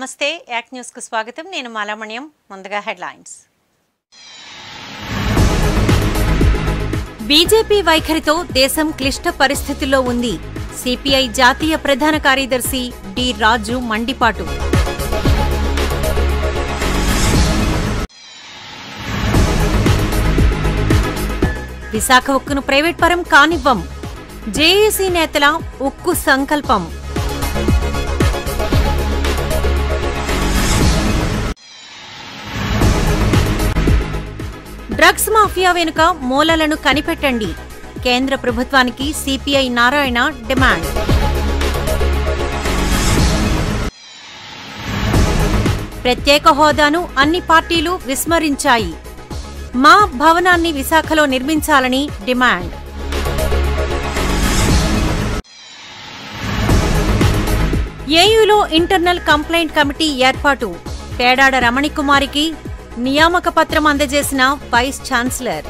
నమస్తే యాక్ న్యూస్కు స్వాగతం నేను మాలామణ్యం ముందుగా హెడ్లైన్స్ బీజేపీ వైఖరితో దేశం క్లిష్ట పరిస్థితుల్లో ఉంది సిపిఐ జాతీయ ప్రధాన కార్యదర్శి డి రాజు మండిపాటు విశాఖ ఉక్కును ప్రైవేట్ పరం కానివ్వం జేఏసీ నేతల ఉక్కు సంకల్పం డ్రగ్స్ మాఫియా వెనుక మూలలను కనిపెట్టండి కేంద్ర ప్రభుత్వానికి సిపిఐ నారాయణ డిమాండ్ ప్రత్యేక హోదాను అన్ని పార్టీలు విస్మరించాయి మా భవనాన్ని విశాఖలో నిర్మించాలని డిమాండ్ ఏయూలో ఇంటర్నల్ కంప్లైంట్ కమిటీ ఏర్పాటు పేడాడ రమణికుమారికి నియామక పత్రం అందజేసిన వైస్ ఛాన్సలర్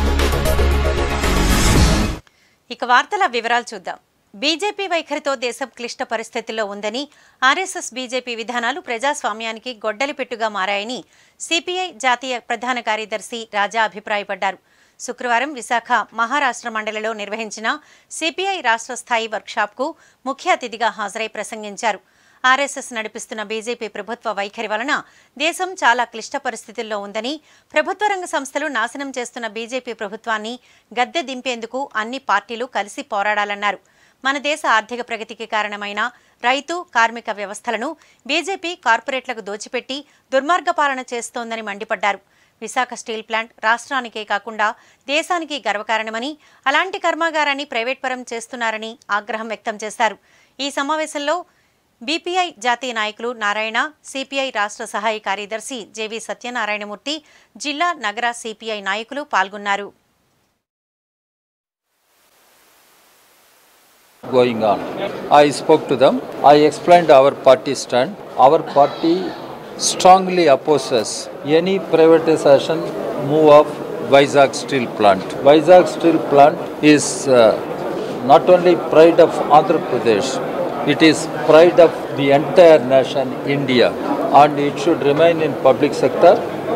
ఇక వార్తల వివరాలు చూద్దాం బీజేపీ వైఖరితో దేశం క్లిష్ట పరిస్థితుల్లో ఉందని ఆర్ఎస్ఎస్ బీజేపీ విధానాలు ప్రజాస్వామ్యానికి గొడ్డలిపెట్టుగా మారాయని సిపిఐ జాతీయ ప్రధాన కార్యదర్శి రాజా అభిప్రాయపడ్డారు శుక్రవారం విశాఖ మహారాష్ట్ర మండలిలో నిర్వహించిన సిపిఐ రాష్ట్ర స్థాయి వర్క్షాప్కు ముఖ్య అతిథిగా హాజరై ప్రసంగించారు ఆర్ఎస్ఎస్ నడిపిస్తున్న బీజేపీ ప్రభుత్వ వైఖరి వలన దేశం చాలా క్లిష్ట పరిస్థితుల్లో ఉందని ప్రభుత్వ రంగ సంస్థలు నాశనం చేస్తున్న బీజేపీ ప్రభుత్వాన్ని గద్దె దింపేందుకు అన్ని పార్టీలు కలిసి పోరాడాలన్నారు మన దేశ ఆర్థిక ప్రగతికి కారణమైన రైతు కార్మిక వ్యవస్థలను బీజేపీ కార్పొరేట్లకు దోచిపెట్టి దుర్మార్గ పాలన చేస్తోందని మండిపడ్డారు విశాఖ స్టీల్ ప్లాంట్ రాష్ట్రానికే కాకుండా దేశానికి గర్వకారణమని అలాంటి కర్మాగారాన్ని ప్రైవేట్ పరం చేస్తున్నారని ఆగ్రహం వ్యక్తం చేశారు ఈ సమావేశంలో బీపీఐ జాతీయ నాయకులు నారాయణ సిపిఐ రాష్ట్ర సహాయ కార్యదర్శి జేవి సత్యనారాయణమూర్తి జిల్లా నగర సిపిఐ నాయకులు పాల్గొన్నారు going on. I spoke to them. I explained our party stand. Our party strongly opposes any privatization move of Vizag steel plant. Vizag steel plant is uh, not only pride of Andhra Pradesh, it is pride of the entire nation, India, and it should remain in public sector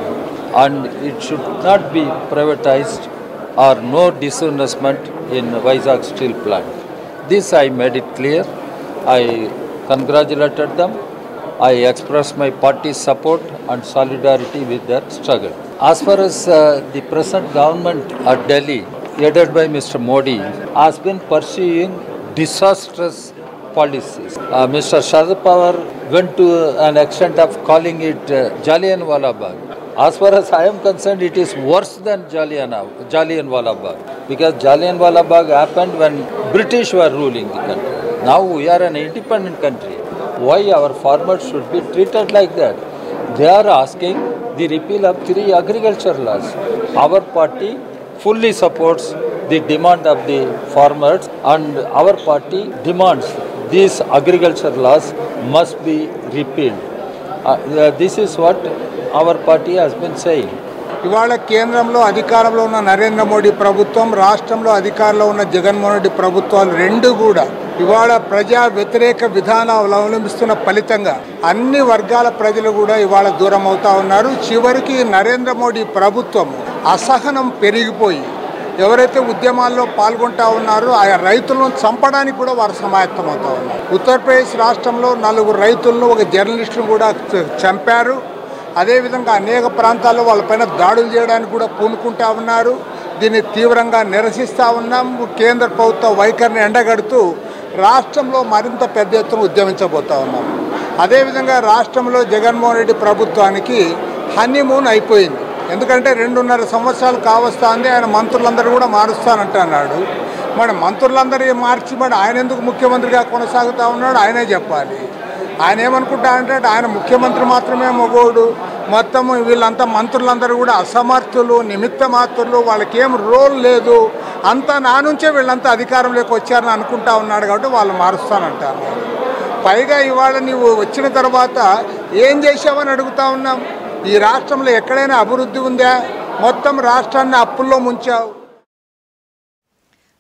and it should not be privatized or no disinvestment in Vizag steel plant. This I made it clear. I congratulated them. I expressed my party's support and solidarity with their struggle. As far as uh, the present government at Delhi, headed by Mr. Modi, has been pursuing disastrous policies. Uh, Mr. Sharad Pawar went to an extent of calling it uh, Jallianwala Bagh. As far as I am concerned, it is worse than Jalliana, Jallianwala Bagh because Jallianwala Bagh happened when British were ruling the country. Now we are an independent country. Why our farmers should be treated like that? They are asking the repeal of three agriculture laws. Our party fully supports the demand of the farmers and our party demands these agriculture laws must be repealed. Uh, uh, this is what our party has been saying. ఇవాళ కేంద్రంలో అధికారంలో ఉన్న నరేంద్ర మోడీ ప్రభుత్వం రాష్ట్రంలో అధికారంలో ఉన్న జగన్మోహన్ రెడ్డి ప్రభుత్వాలు రెండు కూడా ఇవాళ ప్రజా వ్యతిరేక విధానాలు అవలంబిస్తున్న ఫలితంగా అన్ని వర్గాల ప్రజలు కూడా ఇవాళ దూరం అవుతా ఉన్నారు చివరికి నరేంద్ర మోడీ ప్రభుత్వం అసహనం పెరిగిపోయి ఎవరైతే ఉద్యమాల్లో పాల్గొంటా ఉన్నారో ఆ రైతులను చంపడానికి కూడా వారు సమాయత్తం అవుతా ఉన్నారు ఉత్తరప్రదేశ్ రాష్ట్రంలో నలుగురు రైతులను ఒక జర్నలిస్టును కూడా చ- చంపారు అదేవిధంగా అనేక ప్రాంతాల్లో వాళ్ళపైన దాడులు చేయడానికి కూడా పూనుకుంటా ఉన్నారు దీన్ని తీవ్రంగా నిరసిస్తూ ఉన్నాం కేంద్ర ప్రభుత్వ వైఖరిని ఎండగడుతూ రాష్ట్రంలో మరింత పెద్ద ఎత్తున ఉద్యమించబోతా ఉన్నాం అదేవిధంగా రాష్ట్రంలో జగన్మోహన్ రెడ్డి ప్రభుత్వానికి హనీమూన్ అయిపోయింది ఎందుకంటే రెండున్నర సంవత్సరాలు కావస్తుంది ఆయన మంత్రులందరూ కూడా మారుస్తానంటున్నాడు మరి మంత్రులందరూ మార్చి మరి ఆయన ఎందుకు ముఖ్యమంత్రిగా కొనసాగుతూ ఉన్నాడు ఆయనే చెప్పాలి ఆయన ఏమనుకుంటా అంటే ఆయన ముఖ్యమంత్రి మాత్రమే మగోడు మొత్తం వీళ్ళంతా మంత్రులందరూ కూడా అసమర్థులు నిమిత్త మాత్రులు వాళ్ళకి ఏం రోల్ లేదు అంతా నా నుంచే వీళ్ళంతా అధికారంలోకి వచ్చారని అనుకుంటా ఉన్నాడు కాబట్టి వాళ్ళు మారుస్తానంటారు పైగా ఇవాళ నీవు వచ్చిన తర్వాత ఏం చేసావని అడుగుతా ఉన్నాం ఈ రాష్ట్రంలో ఎక్కడైనా అభివృద్ధి ఉందా మొత్తం రాష్ట్రాన్ని అప్పుల్లో ముంచావు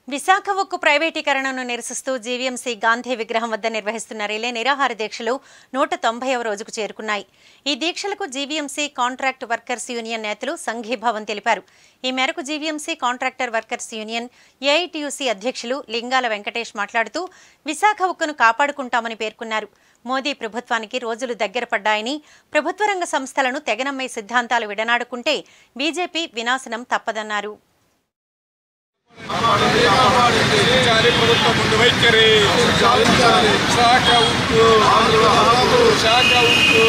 విశాఖ ఉక్కు ప్రైవేటీకరణను నిరసిస్తూ జీవీఎంసీ గాంధీ విగ్రహం వద్ద నిర్వహిస్తున్న రిలే నిరాహార దీక్షలు నూట తొంభైవ రోజుకు చేరుకున్నాయి ఈ దీక్షలకు జీవీఎంసీ కాంట్రాక్ట్ వర్కర్స్ యూనియన్ నేతలు సంఘీభావం తెలిపారు ఈ మేరకు GVMC contractor workers union AITUC అధ్యక్షులు లింగాల వెంకటేష్ మాట్లాడుతూ విశాఖ ఉక్కును కాపాడుకుంటామని పేర్కొన్నారు మోదీ ప్రభుత్వానికి రోజులు దగ్గర పడ్డాయని ప్రభుత్వ రంగ సంస్థలను తెగనమ్మే సిద్ధాంతాలు విడనాడుకుంటే బీజేపీ వినాశనం తప్పదన్నారు చాలి ప్రభుత్వం ముందు వైఖరి శాఖ ఉక్కు శాఖ ఉక్కు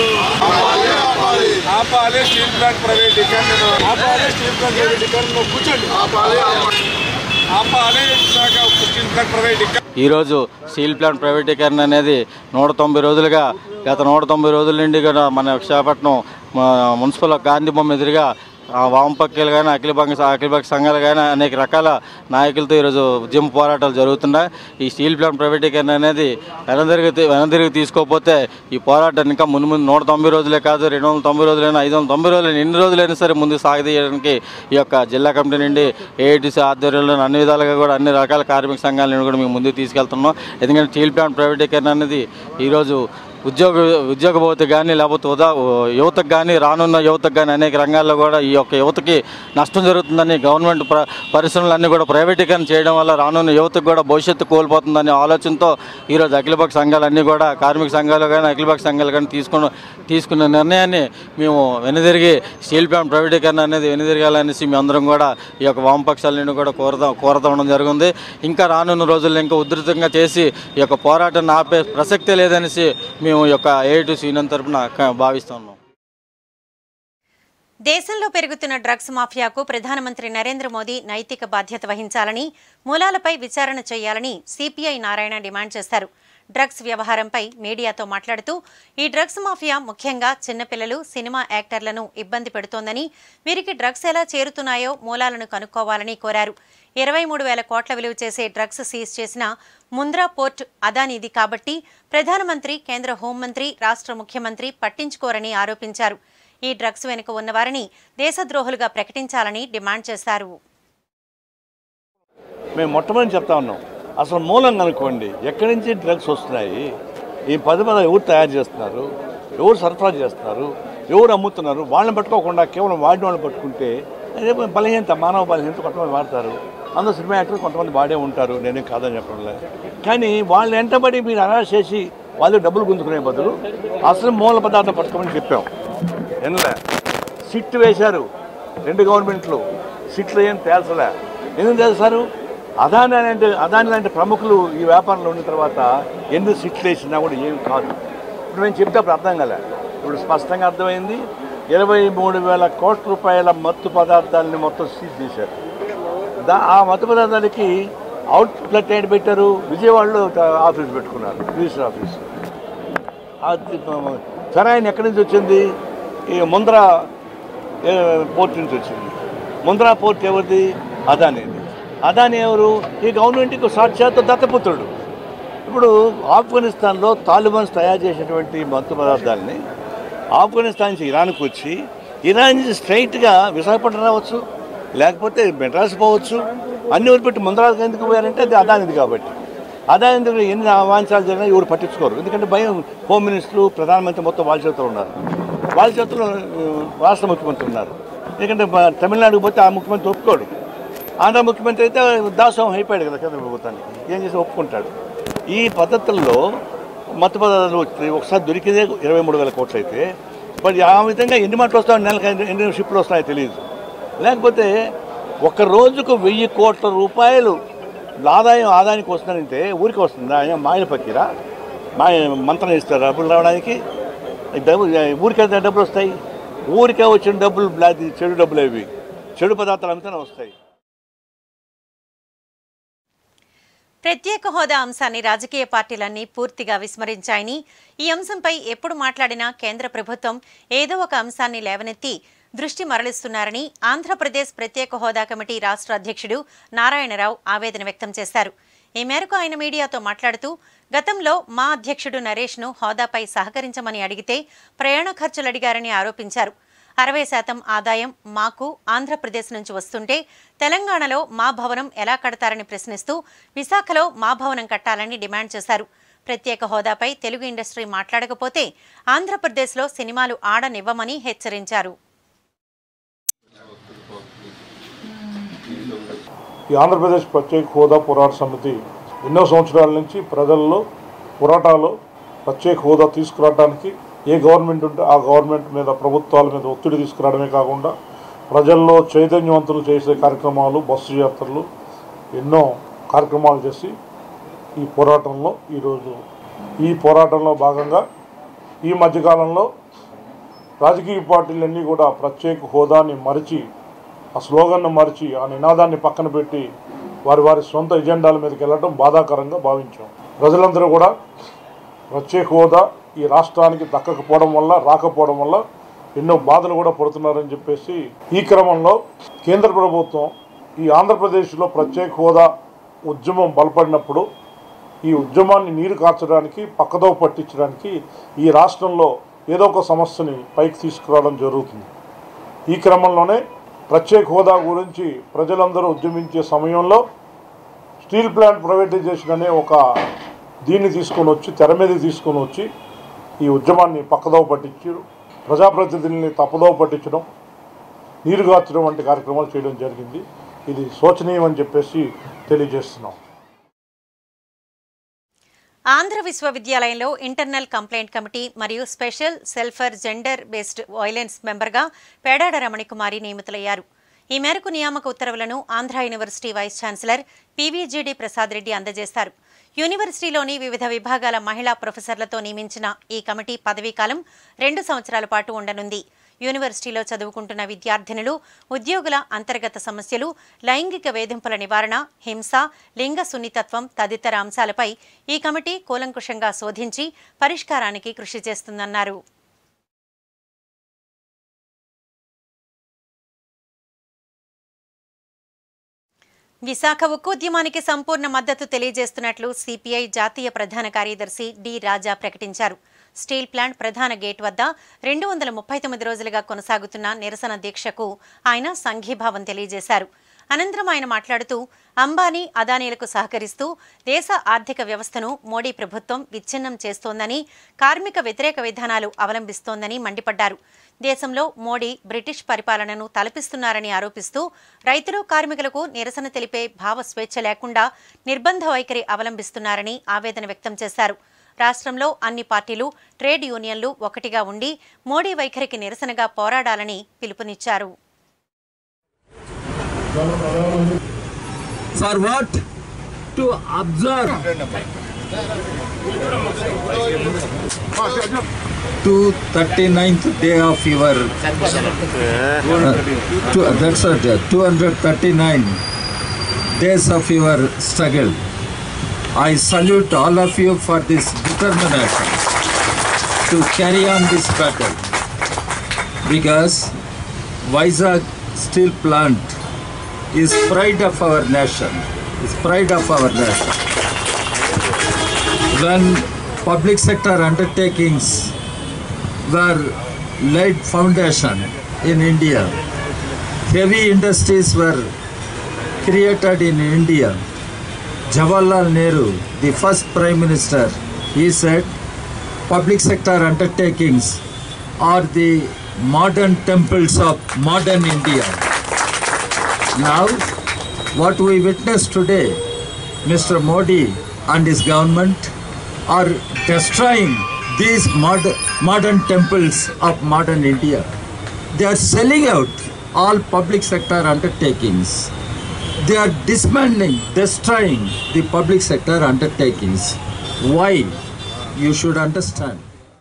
ఆపాలి స్టీల్ ప్లాంట్ ప్రైవేటీకరణ ఆపాలి స్టీల్ ప్లాంట్ ప్రైవేటీకరణ కూర్చోండి ఆపాలి విశాఖ ఉక్కు స్టీల్ ప్లాంట్ ప్రైవేటీకరణ ఈరోజు స్టీల్ ప్లాంట్ ప్రైవేటీకరణ అనేది నూట తొంభై రోజులుగా గత నూట తొంభై రోజుల నుండి కూడా మన విశాఖపట్నం మా మున్సిపల్ గాంధీ బొమ్మ ఎదురుగా ఆ వామపక్షాలు కానీ అఖిల పక్ష అఖిల పక్ష సంఘాలు కానీ అనేక రకాల నాయకులతో ఈరోజు ఉద్యమ పోరాటాలు జరుగుతున్నాయి ఈ స్టీల్ ప్లాంట్ ప్రైవేటీకరణ అనేది వెనదిరిగి వెనదిరిగి తీసుకోకపోతే ఈ పోరాటాన్ని ఇంకా ముందు ముందు నూట తొంభై రోజులే కాదు రెండు వందల తొంభై రోజులైనా ఐదు వందల తొంభై రోజులైనా ఎన్ని రోజులైనా సరే ముందుకు సాగదీయడానికి ఈ యొక్క జిల్లా కమిటీ నుండి ఏఐటీసీ ఆధ్వర్యంలో అన్ని విధాలుగా కూడా అన్ని రకాల కార్మిక సంఘాల నుండి కూడా మేము ముందుకు తీసుకెళ్తున్నాం ఎందుకంటే స్టీల్ ప్లాంట్ ప్రైవేటీకరణ అనేది ఈరోజు ఉద్యోగ ఉద్యోగ భవతి కానీ లేకపోతే ఉదా యువతకు కానీ రానున్న యువతకు కానీ అనేక రంగాల్లో కూడా ఈ యొక్క యువతకి నష్టం జరుగుతుందని గవర్నమెంట్ ప్ర పరిశ్రమలన్నీ కూడా ప్రైవేటీకరణ చేయడం వల్ల రానున్న యువతకు కూడా భవిష్యత్తు కోల్పోతుందనే ఆలోచనతో ఈరోజు అఖిలపక్ష సంఘాలన్నీ కూడా కార్మిక సంఘాలు కానీ అఖిలపక్ష సంఘాలు కానీ తీసుకున్న తీసుకున్న నిర్ణయాన్ని మేము వెనుదిరిగి స్టీల్ ప్లాంట్ ప్రైవేటీకరణ అనేది వెనుదిరగాలనేసి మేము అందరం కూడా ఈ యొక్క వామపక్షాల నుండి కూడా కోరదా కోరతా ఉండడం జరిగింది ఇంకా రానున్న రోజుల్లో ఇంకా ఉధృతంగా చేసి ఈ యొక్క పోరాటాన్ని ఆపే ప్రసక్తే లేదనేసి మేము ఈ యొక్క ఏఐటీ యూనియన్ తరపున క- భావిస్తున్నాం దేశంలో పెరుగుతున్న డ్రగ్స్ మాఫియాకు ప్రధానమంత్రి నరేంద్ర మోదీ నైతిక బాధ్యత వహించాలని మూలాలపై విచారణ చేయాలని సిపిఐ నారాయణ డిమాండ్ చేశారు డ్రగ్స్ వ్యవహారంపై మీడియాతో మాట్లాడుతూ ఈ డ్రగ్స్ మాఫియా ముఖ్యంగా చిన్నపిల్లలు సినిమా యాక్టర్లను ఇబ్బంది పెడుతోందని వీరికి డ్రగ్స్ ఎలా చేరుతున్నాయో మూలాలను కనుక్కోవాలని కోరారు ఇరవై మూడు వేల కోట్ల విలువ చేసే డ్రగ్స్ సీజ్ చేసిన ముంద్రా పోర్ట్ అదానిది కాబట్టి ప్రధానమంత్రి కేంద్ర హోంమంత్రి రాష్ట్ర ముఖ్యమంత్రి పట్టించుకోరని ఆరోపించారు ఈ డ్రగ్స్ వెనుక ఉన్నవారిని దేశద్రోహులుగా ప్రకటించాలని డిమాండ్ చేశారు మేము మొట్టమొదటి చెప్తా ఉన్నాం అసలు మూలం కనుక్కోండి ఎక్కడి నుంచి డ్రగ్స్ వస్తున్నాయి ఈ పది పద ఎవరు తయారు చేస్తున్నారు ఎవరు సరఫరా చేస్తున్నారు ఎవరు అమ్ముతున్నారు వాళ్ళని పట్టుకోకుండా కేవలం వాడిన వాళ్ళని పట్టుకుంటే అదే బలహీనత మానవ బలహీనత కొంతమంది వాడతారు అందరూ సినిమా యాక్టర్లు కొంతమంది వాడే ఉంటారు నేనేం కాదని చెప్పడం లేదు కానీ వాళ్ళు వెంటబడి మీరు అరెస్ట్ చేసి వాళ్ళు డబ్బులు గుంజుకునే బదులు అసలు మూల పదార్థం పట్టుకోమని చెప్పాం ఎనలే సిట్ వేశారు రెండు గవర్నమెంట్లు సిట్లు ఏం తేల్చలే ఎందుకు తెలుసారు అదాని అంటే అదాని లాంటి ప్రముఖులు ఈ వ్యాపారంలో ఉన్న తర్వాత ఎన్ని సిట్లు వేసినా కూడా ఏం కాదు ఇప్పుడు మేము చెప్తే అప్పుడు అర్థం కాలే ఇప్పుడు స్పష్టంగా అర్థమైంది ఇరవై మూడు వేల కోట్ల రూపాయల మత్తు పదార్థాలని మొత్తం సీజ్ చేశారు దా ఆ మత్తు పదార్థాలకి అవుట్లెట్ ఏంటి పెట్టారు విజయవాడలో ఆఫీస్ పెట్టుకున్నారు రిజిస్టర్ ఆఫీస్ అది ఫెరాయిన్ ఎక్కడి నుంచి వచ్చింది ఈ ముంద్రా ఏ, పోర్ట్ నుంచి వచ్చింది ముంద్రా పోర్ట్ ఎవరిది అదానిది అదాని ఎవరు ఈ గవర్నమెంట్కి సాక్షాత్ దత్తపుత్రుడు ఇప్పుడు ఆఫ్ఘనిస్తాన్లో తాలిబాన్స్ తయారు చేసినటువంటి మత్తు పదార్థాలని ఆఫ్ఘనిస్తాన్ నుంచి ఇరాన్కి వచ్చి ఇరాన్ నుంచి స్ట్రైట్గా విశాఖపట్నం రావచ్చు లేకపోతే మెడ్రాస్ పోవచ్చు అన్ని వదిలిపెట్టి ముందరాకు ఎందుకు పోయారంటే అది అదానిది కాబట్టి అదాని దగ్గర ఎన్ని అవాంఛాలు జరిగినా ఎవరు పట్టించుకోరు ఎందుకంటే భయం హోమ్ మినిస్టర్లు ప్రధానమంత్రి మొత్తం వాళ్ళ చేతిలో ఉన్నారు వాళ్ళ చేతిలో ఆ, రాష్ట్ర ముఖ్యమంత్రి ఉన్నారు ఎందుకంటే బ- తమిళనాడుకు పోతే ఆ ముఖ్యమంత్రి ఒప్పుకోడు ఆంధ్ర ముఖ్యమంత్రి అయితే దాసోహం అయిపోయాడు కదా కేంద్ర ప్రభుత్వానికి ఏం చేసి ఒప్పుకుంటాడు ఈ పద్ధతుల్లో మత్తు పదార్థాలు వచ్చి ఒకసారి దొరికిందే ఇరవై మూడు వేల కోట్లు అయితే మరి ఆ విధంగా ఎన్ని మాటలు వస్తాయో నెలకు ఎన్ని- ఎన్ని షిప్లు వస్తాయో తెలియదు లేకపోతే ఒక రోజుకు వెయ్యి కోట్ల రూపాయలు ఆదాయం ఆదాయానికి వస్తుందంటే ఊరికి వస్తుందా ఆయన మాయల పక్కిరా మాయ మంత్రం ఇస్తారు డబ్బులు రావడానికి ఈ డబ్బులు ఊరికి వెళ్తే డబ్బులు వస్తాయి ఊరికే వచ్చిన డబ్బులు బ్లాక్ చెడు డబ్బులు అవి చెడు పదార్థాలు అమ్మితేనే వస్తాయి ప్రత్యేక హోదా అంశాన్ని రాజకీయ పార్టీలన్నీ పూర్తిగా విస్మరించాయని ఈ అంశంపై ఎప్పుడు మాట్లాడినా కేంద్ర ప్రభుత్వం ఏదో ఒక అంశాన్ని లేవనెత్తి దృష్టి మరలిస్తున్నారని ఆంధ్రప్రదేశ్ ప్రత్యేక హోదా కమిటీ రాష్ట్ర అధ్యక్షుడు నారాయణరావు ఆవేదన వ్యక్తం చేశారు ఈ మేరకు ఆయన మీడియాతో మాట్లాడుతూ గతంలో మా అధ్యక్షుడు నరేష్ను హోదాపై సహకరించమని అడిగితే ప్రయాణ ఖర్చులు అడిగారని ఆరోపించారు అరవై శాతం ఆదాయం మాకు ఆంధ్రప్రదేశ్ నుంచి వస్తుంటే తెలంగాణలో మా భవనం ఎలా కడతారని ప్రశ్నిస్తూ విశాఖలో మా భవనం కట్టాలని డిమాండ్ చేశారు ప్రత్యేక హోదాపై తెలుగు ఇండస్ట్రీ మాట్లాడకపోతే ఆంధ్రప్రదేశ్లో సినిమాలు ఆడనివ్వమని హెచ్చరించారు ఈ ఆంధ్రప్రదేశ్ ప్రత్యేక హోదా పోరాట సమితి ఎన్నో సంవత్సరాల నుంచి ప్రజల్లో పోరాటాలు ప్రత్యేక హోదా తీసుకురావడానికి ఏ గవర్నమెంట్ ఉంటే ఆ గవర్నమెంట్ మీద ప్రభుత్వాల మీద ఒత్తిడి తీసుకురావడమే కాకుండా ప్రజల్లో చైతన్యవంతులు చేసే కార్యక్రమాలు బస్సు యాత్రలు ఎన్నో కార్యక్రమాలు చేసి ఈ పోరాటంలో ఈరోజు ఈ పోరాటంలో భాగంగా ఈ మధ్యకాలంలో రాజకీయ పార్టీలన్నీ కూడా ప్రత్యేక హోదాని మరిచి ఆ స్లోగన్ను మరిచి ఆ నినాదాన్ని పక్కన పెట్టి వారి వారి సొంత ఎజెండాల మీదకి వెళ్ళడం బాధాకరంగా భావించాం ప్రజలందరూ కూడా ప్రత్యేక హోదా ఈ రాష్ట్రానికి దక్కకపోవడం వల్ల రాకపోవడం వల్ల ఎన్నో బాధలు కూడా పడుతున్నారని చెప్పేసి ఈ క్రమంలో కేంద్ర ప్రభుత్వం ఈ ఆంధ్రప్రదేశ్లో ప్రత్యేక హోదా ఉద్యమం బలపడినప్పుడు ఈ ఉద్యమాన్ని నీరు కార్చడానికి పక్కదోవ పట్టించడానికి ఈ రాష్ట్రంలో ఏదో ఒక సమస్యని పైకి తీసుకురావడం జరుగుతుంది ఈ క్రమంలోనే ప్రత్యేక హోదా గురించి ప్రజలందరూ ఉద్యమించే సమయంలో స్టీల్ ప్లాంట్ ప్రైవేటైజేషన్ అనే ఒక దీన్ని తీసుకొని వచ్చి తెర మీద తీసుకొని వచ్చి ఈ ఉద్యమాన్ని పక్కదోవ పట్టించి ప్రజాప్రతినిధుల్ని తప్పుదోవ పట్టించడం నీరుగార్చడం వంటి కార్యక్రమాలు చేయడం జరిగింది ఇది శోచనీయం అని చెప్పేసి తెలియజేస్తున్నాం ఆంధ్ర విశ్వవిద్యాలయంలో ఇంటర్నల్ కంప్లైంట్ కమిటీ మరియు special cell for gender based violence మెంబర్గా పేడాడ రమణికుమారి నియమితులయ్యారు ఈ మేరకు నియామక ఉత్తర్వులను Andhra university vice chancellor PVGD Prasad Reddy అందజేశారు యూనివర్సిటీలోని వివిధ విభాగాల మహిళా ప్రొఫెసర్లతో నియమించిన ఈ కమిటీ పదవీకాలం రెండు సంవత్సరాల పాటు ఉండనుంది యూనివర్సిటీలో చదువుకుంటున్న విద్యార్థినులు ఉద్యోగుల అంతర్గత సమస్యలు లైంగిక వేధింపుల నివారణ హింస లింగ సున్నితత్వం తదితర అంశాలపై ఈ కమిటీ కూలంకుషంగా శోధించి పరిష్కారానికి కృషి చేస్తుందన్నారు విశాఖ ఉక్కోద్యమానికి సంపూర్ణ మద్దతు తెలియజేస్తున్నట్లు సిపిఐ జాతీయ ప్రధాన కార్యదర్శి డి రాజా ప్రకటించారు స్టీల్ ప్లాంట్ ప్రధాన గేట్ వద్ద రెండు వందల ముప్పై తొమ్మిది రోజులుగా కొనసాగుతున్న నిరసన దీక్షకు ఆయన సంఘీభావం తెలియజేశారు అనంతరం ఆయన మాట్లాడుతూ అంబానీ అదానీలకు సహకరిస్తూ దేశ ఆర్థిక వ్యవస్థను మోడీ ప్రభుత్వం విచ్ఛిన్నం చేస్తోందని కార్మిక వ్యతిరేక విధానాలు అవలంబిస్తోందని మండిపడ్డారు దేశంలో మోడీ బ్రిటిష్ పరిపాలనను తలపిస్తున్నారని ఆరోపిస్తూ రైతులు కార్మికులకు నిరసన తెలిపే భావ స్వేచ్ఛ లేకుండా నిర్బంధ వైఖరి అవలంబిస్తున్నారని ఆవేదన వ్యక్తం చేశారు రాష్ట్రంలో అన్ని పార్టీలు ట్రేడ్ యూనియన్లు ఒకటిగా ఉండి మోడీ వైఖరికి నిరసనగా పోరాడాలని పిలుపునిచ్చారు For what? To observe. Two thirty ninth day of your. Uh, two, that's what. Two hundred thirty nine days of your struggle. I salute all of you for this determination to carry on this battle because Vizag steel plant is pride of our nation. Is pride of our nation. When public sector undertakings were laid foundation in India, heavy industries were created in India. Jawaharlal Nehru, the first prime minister, he said, public sector undertakings are the modern temples of modern India. Now, what we witness today, Mr. Modi and his government are destroying these mod- modern temples of modern India. They are selling out all public sector undertakings. They are dismantling, destroying the public sector undertakings. Why? You should understand.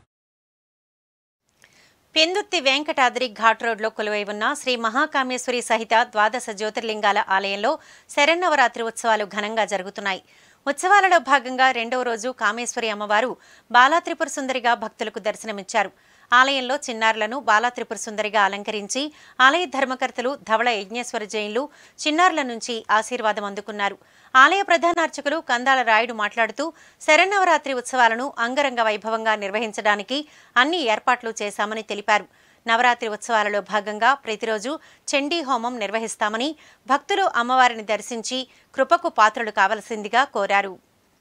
పెందుత్తి Venkatadri ghat రోడ్లో కొలువై ఉన్న శ్రీ మహాకామేశ్వరి సహిత ద్వాదశ జ్యోతిర్లింగాల ఆలయంలో శరన్నవరాత్రి ఉత్సవాలు ఘనంగా జరుగుతున్నాయి ఉత్సవాలలో భాగంగా రెండవ రోజు కామేశ్వరి అమ్మవారు బాలా త్రిపుర సుందరిగా భక్తులకు దర్శనమిచ్చారు ఆలయంలో చిన్నారులను బాలా త్రిపుర సుందరిగా అలంకరించి ఆలయ ధర్మకర్తలు ధవళ యజ్ఞేశ్వర జైన్లు చిన్నారుల నుంచి ఆశీర్వాదం అందుకున్నారు ఆలయ ప్రధాన అర్చకులు కందాల రాయుడు మాట్లాడుతూ శరన్నవరాత్రి ఉత్సవాలను అంగరంగ వైభవంగా నిర్వహించడానికి అన్ని ఏర్పాట్లు చేశామని తెలిపారు నవరాత్రి ఉత్సవాలలో భాగంగా ప్రతిరోజు చండీ హోమం నిర్వహిస్తామని భక్తులు అమ్మవారిని దర్శించి కృపకు పాత్రలు కావలసిందిగా కోరారు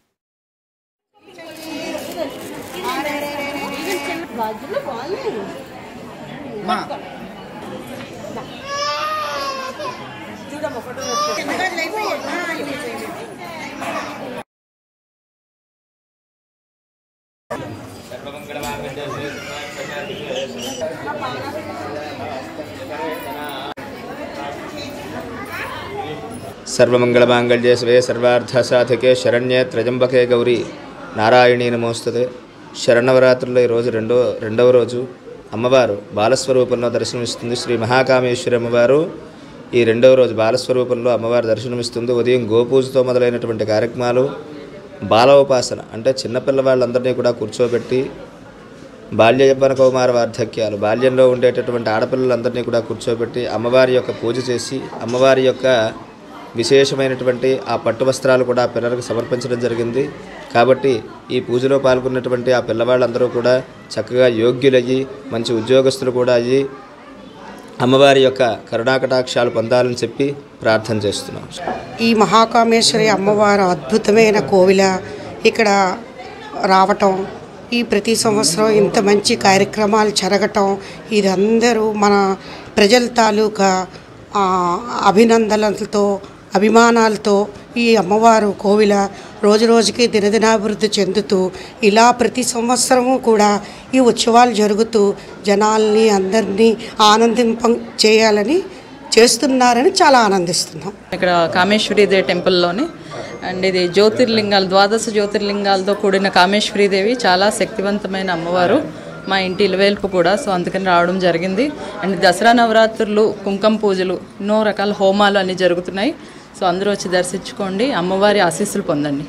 సర్వమంగళమాంగళ్యే శివే సర్వార్థసాధకే శరణ్యే త్రజంబకే గౌరీ నారాయణీ నమోస్తుతే శరణవరాత్రుల్లో ఈరోజు రెండో రెండవ రోజు అమ్మవారు బాలస్వరూపంలో దర్శనమిస్తుంది శ్రీ మహాకామేశ్వరి అమ్మవారు ఈ రెండవ రోజు బాలస్వరూపంలో అమ్మవారు దర్శనమిస్తుంది ఉదయం గోపూజతో మొదలైనటువంటి కార్యక్రమాలు బాలోపాసన అంటే చిన్నపిల్లవాళ్ళందరినీ కూడా కూర్చోబెట్టి బాల్య యవ్వన కౌమార వార్ధక్యాలు బాల్యంలో ఉండేటటువంటి ఆడపిల్లలందరినీ కూడా కూర్చోబెట్టి అమ్మవారి యొక్క పూజ చేసి అమ్మవారి యొక్క విశేషమైనటువంటి ఆ పట్టు వస్త్రాలు కూడా ఆ పిల్లలకు సమర్పించడం జరిగింది కాబట్టి ఈ పూజలో పాల్గొన్నటువంటి ఆ పిల్లవాళ్ళందరూ కూడా చక్కగా యోగ్యులయ్యి మంచి ఉద్యోగస్తులు కూడా అయ్యి అమ్మవారి యొక్క కరుణాకటాక్షాలు పొందాలని చెప్పి ప్రార్థన చేస్తున్నాం ఈ మహాకామేశ్వరి అమ్మవారు అద్భుతమైన కోవిల ఇక్కడ రావటం ఈ ప్రతి సంవత్సరం ఇంత మంచి కార్యక్రమాలు జరగటం ఇది అందరూ మన ప్రజల తాలూకా ఆ, అభినందనలతో అభిమానాలతో ఈ అమ్మవారు కోవిల రోజు రోజుకి దినదినాభివృద్ధి చెందుతూ ఇలా ప్రతి సంవత్సరము కూడా ఈ ఉత్సవాలు జరుగుతూ జనాల్ని అందరినీ ఆనందింప చేయాలని చేస్తున్నారని చాలా ఆనందిస్తున్నాం ఇక్కడ కామేశ్వరీదేవి టెంపుల్లోని అండ్ ఇది జ్యోతిర్లింగాలు ద్వాదశ జ్యోతిర్లింగాలతో కూడిన కామేశ్వరీదేవి చాలా శక్తివంతమైన అమ్మవారు మా ఇంటి ఇలవేల్పు కూడా సో అందుకని రావడం జరిగింది అండ్ దసరా నవరాత్రులు కుంకుమ పూజలు ఎన్నో రకాల హోమాలు అన్నీ జరుగుతున్నాయి సో అందరూ వచ్చి దర్శించుకోండి అమ్మవారి ఆశీస్సులు పొందండి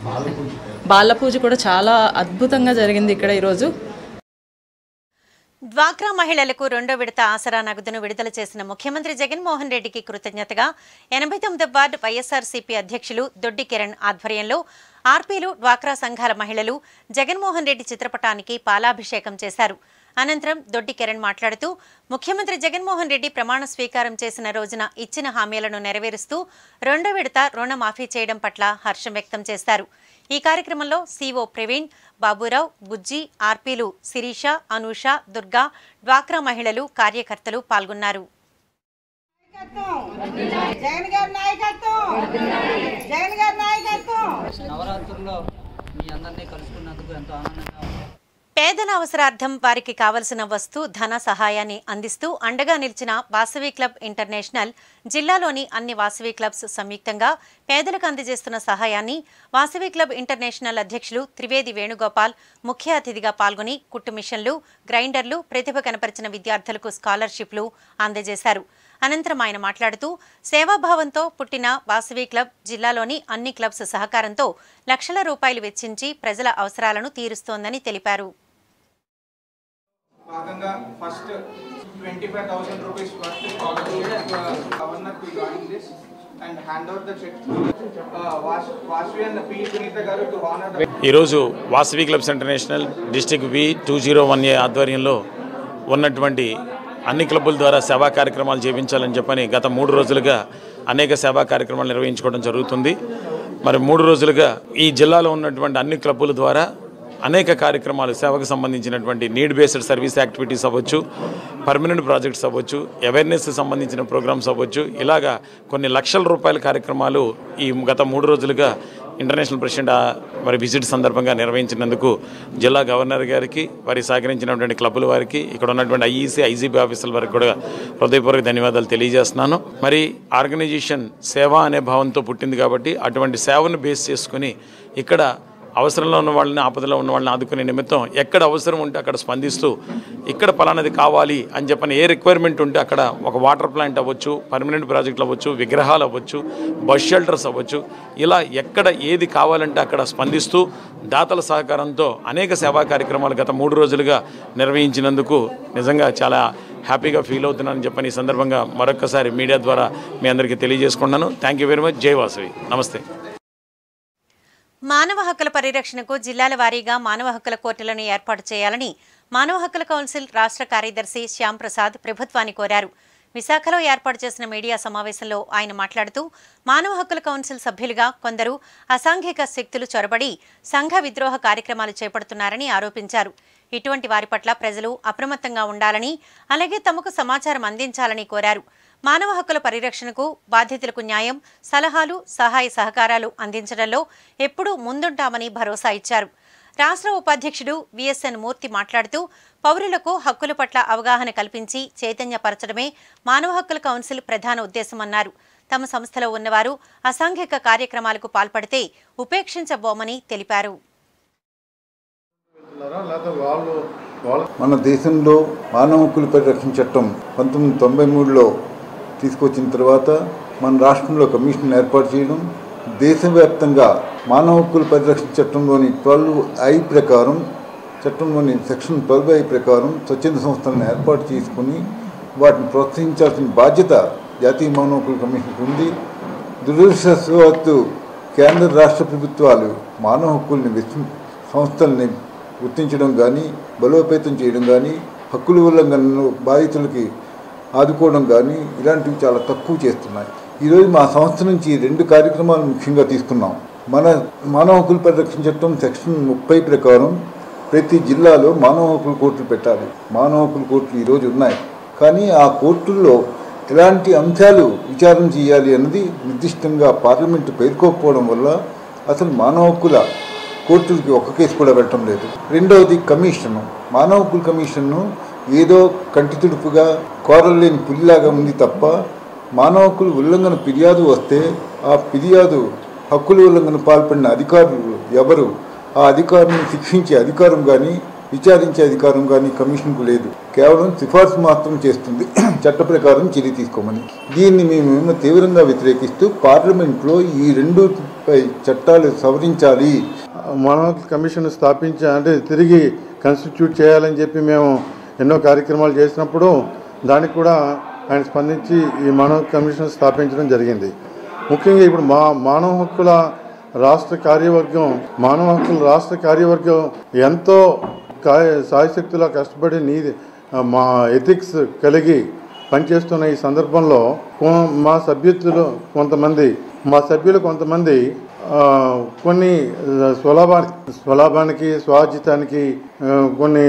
బాల పూజ కూడా చాలా అద్భుతంగా జరిగింది ఇక్కడ ఈరోజు డ్వాక్రా మహిళలకు రెండో విడత ఆసరా నగదును విడుదల చేసిన ముఖ్యమంత్రి జగన్మోహన్ రెడ్డికి కృతజ్ఞతగా ఎనభై తొమ్మిది వార్డు వైఎస్ఆర్సీపీ అధ్యక్షులు దొడ్డి కిరణ్ ఆధ్వర్యంలో ఆర్పీలు డ్వాక్రా సంఘాల మహిళలు జగన్మోహన్ రెడ్డి చిత్రపటానికి పాలాభిషేకం చేశారు అనంతరం దొడ్డి కిరణ్ మాట్లాడుతూ ముఖ్యమంత్రి జగన్మోహన్ రెడ్డి ప్రమాణ స్వీకారం చేసిన రోజున ఇచ్చిన హామీలను నెరవేరుస్తూ రెండో విడత రుణమాఫీ చేయడం పట్ల హర్షం వ్యక్తం చేశారు ఈ కార్యక్రమంలో సీఓ ప్రవీణ్ బాబురావు బుజ్జి ఆర్పీలు శిరీష అనూష దుర్గా డ్వాక్రా మహిళలు కార్యకర్తలు పాల్గొన్నారు జగన్ గారి నాయకత్వం జగన్ గారి నాయకత్వం నవరాత్రుల్లో మీ అందరినీ కలుసుకున్నందుకు ఎంతో ఆనందంగా ఉంది పేదల అవసరార్థం వారికి కావలసిన వస్తు ధన సహాయాన్ని అందిస్తూ అండగా నిలిచిన వాసవి క్లబ్ ఇంటర్నేషనల్ జిల్లాలోని అన్ని వాసవి క్లబ్స్ సంయుక్తంగా పేదలకు అందజేస్తున్న సహాయాన్ని వాసవి క్లబ్ ఇంటర్నేషనల్ అధ్యక్షులు త్రివేది వేణుగోపాల్ ముఖ్య అతిథిగా పాల్గొని కుట్టు మిషన్లు గ్రైండర్లు ప్రతిభ కనపరిచిన విద్యార్థులకు స్కాలర్షిప్లు అందజేశారు అనంతరం ఆయన మాట్లాడుతూ సేవాభావంతో పుట్టిన వాసవి క్లబ్ జిల్లాలోని అన్ని క్లబ్స్ సహకారంతో లక్షల రూపాయలు వెచ్చించి ప్రజల అవసరాలను తీరుస్తోందని తెలిపారు భాగంగా first twenty five thousand rupees worth scholarship governor regarding this and hand over the cheque Vasavi and P Sunitha garu to honour the ఈరోజు Vasavi clubs international district V two zero one A ఆధ్వర్యంలో ఉన్నటువంటి అన్ని క్లబ్బుల ద్వారా సేవా కార్యక్రమాలు చేయించాలని చెప్పని గత మూడు రోజులుగా అనేక సేవా కార్యక్రమాలు నిర్వహించుకోవడం జరుగుతుంది మరి మూడు రోజులుగా ఈ జిల్లాలో ఉన్నటువంటి అన్ని క్లబ్బుల ద్వారా అనేక కార్యక్రమాలు సేవకు సంబంధించినటువంటి నీడ్ బేస్డ్ సర్వీస్ యాక్టివిటీస్ అవ్వచ్చు పర్మనెంట్ ప్రాజెక్ట్స్ అవ్వచ్చు అవేర్నెస్ సంబంధించిన ప్రోగ్రామ్స్ అవ్వచ్చు ఇలాగా కొన్ని లక్షల రూపాయల కార్యక్రమాలు ఈ గత మూడు రోజులుగా ఇంటర్నేషనల్ ప్రెసిడెంట్ ఆ మరి విజిట్ సందర్భంగా నిర్వహించినందుకు జిల్లా గవర్నర్ గారికి వారి సహకరించినటువంటి క్లబ్బుల వారికి ఇక్కడ ఉన్నటువంటి ఐఈసీ ఐజీబీ ఆఫీసుల వారికి కూడా హృదయపూర్వక ధన్యవాదాలు తెలియజేస్తున్నాను మరి ఆర్గనైజేషన్ సేవ అనే భావంతో పుట్టింది కాబట్టి అటువంటి సేవను బేస్ చేసుకుని ఇక్కడ అవసరంలో ఉన్న వాళ్ళని ఆపదలో ఉన్న వాళ్ళని ఆదుకునే నిమిత్తం ఎక్కడ అవసరం ఉంటే అక్కడ స్పందిస్తూ ఇక్కడ పలానది కావాలి అని చెప్పని ఏ రిక్వైర్మెంట్ ఉంటే అక్కడ ఒక వాటర్ ప్లాంట్ అవ్వచ్చు పర్మనెంట్ ప్రాజెక్టులు అవ్వచ్చు విగ్రహాలు అవ్వచ్చు బస్ షెల్టర్స్ అవ్వచ్చు ఇలా ఎక్కడ ఏది కావాలంటే అక్కడ స్పందిస్తూ దాతల సహకారంతో అనేక సేవా కార్యక్రమాలు గత మూడు రోజులుగా నిర్వహించినందుకు నిజంగా చాలా హ్యాపీగా ఫీల్ అవుతున్నానని చెప్పని ఈ సందర్భంగా మరొకసారి మీడియా ద్వారా మీ అందరికీ తెలియజేసుకున్నాను thank you very much Jai Vasavi నమస్తే మానవ హక్కుల పరిరక్షణకు జిల్లాల వారీగా మానవ హక్కుల కోర్టులను ఏర్పాటు చేయాలని మానవ హక్కుల కౌన్సిల్ రాష్ట్ర కార్యదర్శి శ్యామ్ ప్రసాద్ ప్రభుత్వాన్ని కోరారు విశాఖలో ఏర్పాటు చేసిన మీడియా సమావేశంలో ఆయన మాట్లాడుతూ మానవ హక్కుల కౌన్సిల్ సభ్యులుగా కొందరు అసాంఘిక శక్తులు చొరబడి సంఘ విద్రోహ కార్యక్రమాలు చేపడుతున్నారని ఆరోపించారు ఇటువంటి వారి పట్ల ప్రజలు అప్రమత్తంగా ఉండాలని అలాగే తమకు సమాచారం అందించాలని కోరారు మానవ హక్కుల పరిరక్షణకు బాధితులకు న్యాయం సలహాలు సహాయ సహకారాలు అందించడంలో ఎప్పుడూ ముందుంటామని భరోసా ఇచ్చారు రాష్ట్ర ఉపాధ్యక్షుడు విఎస్ఎన్ మూర్తి మాట్లాడుతూ పౌరులకు హక్కుల పట్ల అవగాహన కల్పించి చైతన్యపరచడమే మానవ హక్కుల కౌన్సిల్ ప్రధాన ఉద్దేశమన్నారు తమ సంస్థలో ఉన్నవారు అసాంఘిక కార్యక్రమాలకు పాల్పడితే ఉపేక్షించబోమని తెలిపారు మన దేశంలో మానవ హక్కుల పరిరక్షణ చట్టం పంతొమ్మిది తొంభై మూడులో తీసుకొచ్చిన తర్వాత మన రాష్ట్రంలో కమిషన్ ఏర్పాటు చేయడం దేశవ్యాప్తంగా మానవ హక్కుల పరిరక్షణ చట్టంలోని ట్వెల్వ్ ఐ ప్రకారం చట్టంలోని సెక్షన్ ట్వెల్వ్ ఐ ప్రకారం స్వచ్ఛంద సంస్థలను ఏర్పాటు చేసుకుని వాటిని ప్రోత్సహించాల్సిన బాధ్యత జాతీయ మానవ హక్కుల కమిషన్కి ఉంది దురదృష్టవశాత్తు కేంద్ర రాష్ట్ర ప్రభుత్వాలు మానవ హక్కుల్ని విస్మ సంస్థల్ని గుర్తించడం కానీ బలోపేతం చేయడం కానీ హక్కుల ఉల్లంఘనలు బాధితులకి ఆదుకోవడం కానీ ఇలాంటివి చాలా తక్కువ చేస్తున్నాయి ఈరోజు మా సంస్థ నుంచి రెండు కార్యక్రమాలు ముఖ్యంగా తీసుకున్నాం మన మానవ హక్కుల పరిరక్షణ చట్టం సెక్షన్ ముప్పై ప్రకారం ప్రతి జిల్లాలో మానవ హక్కుల కోర్టులు పెట్టాలి మానవ హక్కుల కోర్టులు ఈరోజు ఉన్నాయి కానీ ఆ కోర్టుల్లో ఎలాంటి అంశాలు విచారణ చేయాలి అన్నది నిర్దిష్టంగా పార్లమెంటు పేర్కోకపోవడం వల్ల అసలు మానవ హక్కుల కోర్టులకి ఒక్క కేసు కూడా వెళ్ళటం లేదు రెండవది కమిషను మానవ హక్కుల కమిషన్ను ఏదో కంటి తుడుపుగా కోరలేని పులిలాగా ఉంది తప్ప మానవ హక్కుల ఉల్లంఘన ఫిర్యాదు వస్తే ఆ ఫిర్యాదు హక్కుల ఉల్లంఘన పాల్పడిన అధికారులు ఎవరు ఆ అధికారులను శిక్షించే అధికారం కానీ విచారించే అధికారం కానీ కమిషన్కు లేదు కేవలం సిఫార్సు మాత్రం చేస్తుంది చట్ట ప్రకారం చర్య తీసుకోమని దీన్ని మేము తీవ్రంగా వ్యతిరేకిస్తూ పార్లమెంట్లో ఈ రెండు పై చట్టాలు సవరించాలి మానవ హక్కుల కమిషన్ స్థాపించ అంటే తిరిగి కన్స్టిట్యూట్ చేయాలని చెప్పి మేము ఎన్నో కార్యక్రమాలు చేసినప్పుడు దానికి కూడా ఆయన స్పందించి ఈ మానవ హక్కు కమిషన్ స్థాపించడం జరిగింది ముఖ్యంగా ఇప్పుడు మా మానవ హక్కుల రాష్ట్ర కార్యవర్గం మానవ హక్కుల రాష్ట్ర కార్యవర్గం ఎంతో కాయ సాయశక్తులా కష్టపడి నీది మా ఎథిక్స్ కలిగి పనిచేస్తున్న ఈ సందర్భంలో కొ- మా సభ్యులు కొంతమంది మా సభ్యులు కొంతమంది ఆ, కొన్ని స్వలాభానికి స్వలాభానికి స్వాజితానికి ఆ, కొన్ని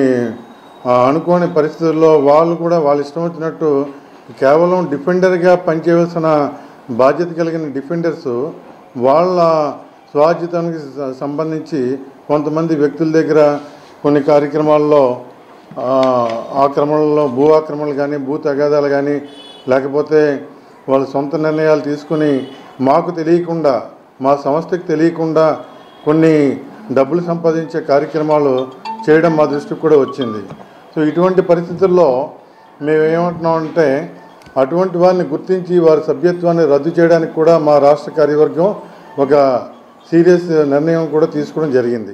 ఆ, అనుకోని పరిస్థితుల్లో వాళ్ళు కూడా వాళ్ళ ఇష్టం వచ్చినట్టు కేవలం డిఫెండర్గా పనిచేయవలసిన బాధ్యత కలిగిన డిఫెండర్స్ వాళ్ళ స్వాజితానికి స- సంబంధించి కొంతమంది వ్యక్తుల దగ్గర కొన్ని కార్యక్రమాల్లో ఆ, ఆక్రమణలో భూ ఆక్రమణలు కానీ భూ తగాదాలు కానీ లేకపోతే వాళ్ళ సొంత నిర్ణయాలు తీసుకుని మాకు తెలియకుండా మా సంస్థకి తెలియకుండా కొన్ని డబ్బులు సంపాదించే కార్యక్రమాలు చేయడం మా దృష్టికి కూడా వచ్చింది సో ఇటువంటి పరిస్థితుల్లో మేము ఏమంటున్నామంటే అటువంటి వారిని గుర్తించి వారి సభ్యత్వాన్ని రద్దు చేయడానికి కూడా మా రాష్ట్ర కార్యవర్గం ఒక సీరియస్ నిర్ణయం కూడా తీసుకోవడం జరిగింది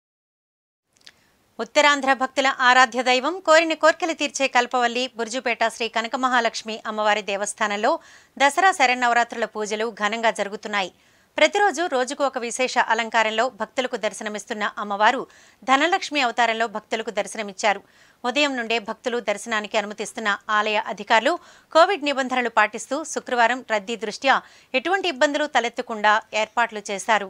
ఉత్తరాంధ్ర భక్తుల ఆరాధ్య దైవం కోరిన కోర్కెలు తీర్చే కల్పవల్లి బుర్జుపేట శ్రీ కనక మహాలక్ష్మి అమ్మవారి దేవస్థానంలో దసరా శరన్నవరాత్రుల పూజలు ఘనంగా జరుగుతున్నాయి ప్రతిరోజు రోజుకు ఒక విశేష అలంకారంలో భక్తులకు దర్శనమిస్తున్న అమ్మవారు ధనలక్ష్మి అవతారంలో భక్తులకు దర్శనమిచ్చారు ఉదయం నుండే భక్తులు దర్శనానికి అనుమతిస్తున్న ఆలయ అధికారులు కోవిడ్ నిబంధనలు పాటిస్తూ శుక్రవారం రద్దీ దృష్ట్యా ఎటువంటి ఇబ్బందులు తలెత్తకుండా ఏర్పాట్లు చేశారు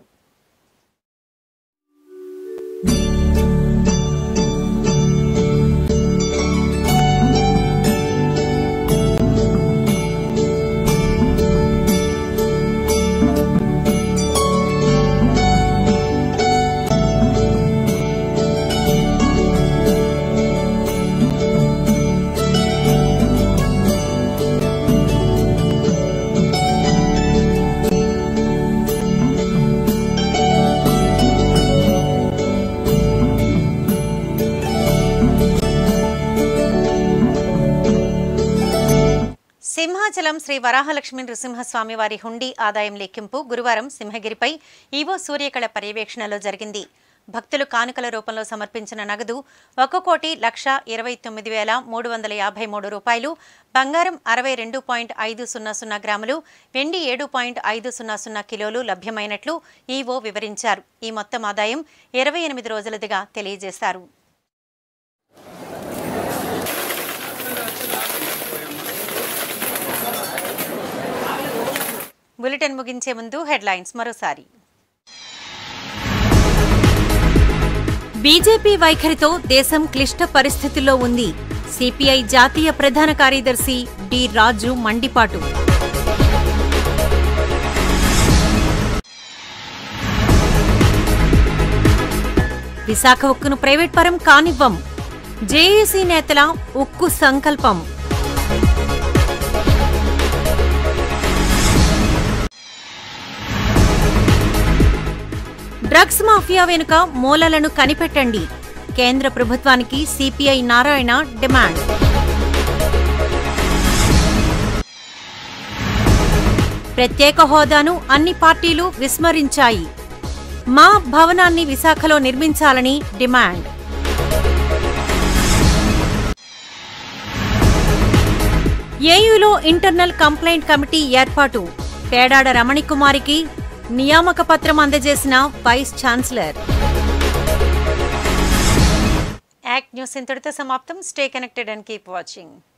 సింహాచలం శ్రీ వరాహలక్ష్మి నృసింహస్వామి వారి హుండీ ఆదాయం లెక్కింపు గురువారం సింహగిరిపై ఈవో సూర్యకళ పర్యవేక్షణలో జరిగింది భక్తులు కానుకల రూపంలో సమర్పించిన నగదు ఒక కోటి లక్ష ఇరవై తొమ్మిది వేల మూడు వందల యాభై మూడు రూపాయలు బంగారం అరవై రెండు పాయింట్ ఐదు సున్నా సున్నా గ్రాములు వెండి ఏడు పాయింట్ ఐదు సున్నా సున్నా కిలోలు లభ్యమైనట్లు ఈవో వివరించారు ఈ మొత్తం ఆదాయం ఇరవై ఎనిమిది రోజులదిగా తెలియజేశారు బులెటిన్ ముగించే ముందు హెడ్లైన్స్ మరోసారి బీజేపీ వైఖరితో దేశం క్లిష్ట పరిస్థితుల్లో ఉంది సిపిఐ జాతీయ ప్రధాన కార్యదర్శి డి రాజు మండిపాటు విశాఖ ఉక్కును ప్రైవేట్ పరం కానివ్వం జేఏసీ నేతల ఉక్కు సంకల్పం డ్రగ్స్ మాఫియా వెనుక మూలలను కనిపెట్టండి కేంద్ర ప్రభుత్వానికి సిపిఐ నారాయణ డిమాండ్ ప్రత్యేక హోదాను అన్ని పార్టీలు విస్మరించాయి మా భవనాన్ని విశాఖలో నిర్మించాలని డిమాండ్ ఏయులో ఇంటర్నల్ కంప్లైంట్ కమిటీ ఏర్పాటు పేడాడ రమణికుమారికి నియామక పత్రం అందజేసిన వైస్ ఛాన్సలర్ యాక్ట్ న్యూస్ ఇంతటితో సమాప్తం stay connected and keep watching